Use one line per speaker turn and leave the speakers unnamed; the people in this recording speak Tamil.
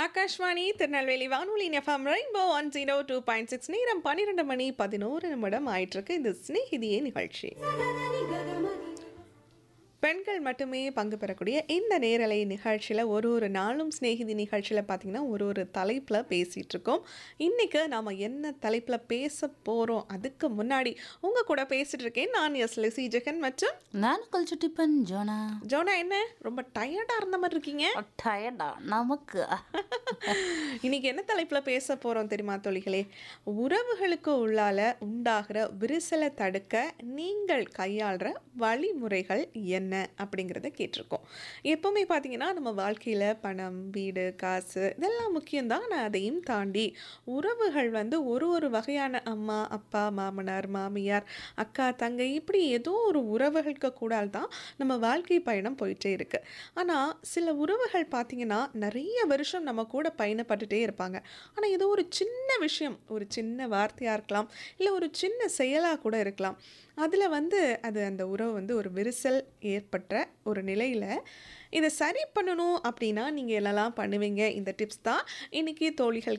ஆகாஷ்வாணி திருநெல்வேலி வானொலி FM rainbow one zero two point six நேரம் பன்னிரெண்டு மணி பதினோரு நிமிடம் ஆயிட்டிருக்கு இது ஸ்நேகிதியே நிகழ்ச்சி பெண்கள் மட்டுமே பங்கு பெறக்கூடிய இந்த நேரலை நிகழ்ச்சியில் ஒரு ஒரு நாளும் சிநேகிதி நிகழ்ச்சியில் பார்த்தீங்கன்னா ஒரு ஒரு தலைப்பில் பேசிகிட்டு இருக்கோம் இன்றைக்கி நாம் என்ன தலைப்பில் பேச போகிறோம் அதுக்கு முன்னாடி உங்கள் கூட பேசிகிட்டு இருக்கேன் நான் எஸ் லெசி ஜெகன் மற்றும்
நான் கொஞ்சம் டிப்பன் ஜோனா
ஜோனா என்ன ரொம்ப டயர்டாக இருந்த மாதிரி இருக்கீங்க
டயர்டா நமக்கு
இன்னைக்கு என்ன தலைப்பில் பேச போகிறோம் தெரியுமா தோழிகளே உறவுகளுக்கு உள்ளால உண்டாகிற விரிசலை தடுக்க நீங்கள் கையாளுற வழிமுறைகள் என்ன அப்படிங்கிறத கேட்டிருக்கோம் எப்போவுமே பார்த்தீங்கன்னா நம்ம வாழ்க்கையில் பணம் வீடு காசு இதெல்லாம் முக்கியம்தான் ஆனால் அதையும் தாண்டி உறவுகள் வந்து ஒரு ஒரு வகையான அம்மா அப்பா மாமனார் மாமியார் அக்கா தங்கை இப்படி ஏதோ ஒரு உறவுகளுக்கு கூட தான் நம்ம வாழ்க்கை பயணம் போயிட்டே இருக்கு ஆனால் சில உறவுகள் பார்த்தீங்கன்னா நிறைய வருஷம் நம்ம கூட பயணப்பட்டுட்டே இருப்பாங்க ஆனால் ஏதோ ஒரு சின்ன விஷயம் ஒரு சின்ன வார்த்தையாக இருக்கலாம் இல்லை ஒரு சின்ன செயலாக கூட இருக்கலாம் அதில் வந்து அது அந்த உறவு வந்து ஒரு விரிசல் ஏற்பட்ட ஒரு நிலையில் இதை சரி பண்ணணும் அப்படின்னா நீங்கள் என்னெல்லாம் பண்ணுவீங்க இந்த டிப்ஸ் தான் இன்றைக்கி தோழிகள்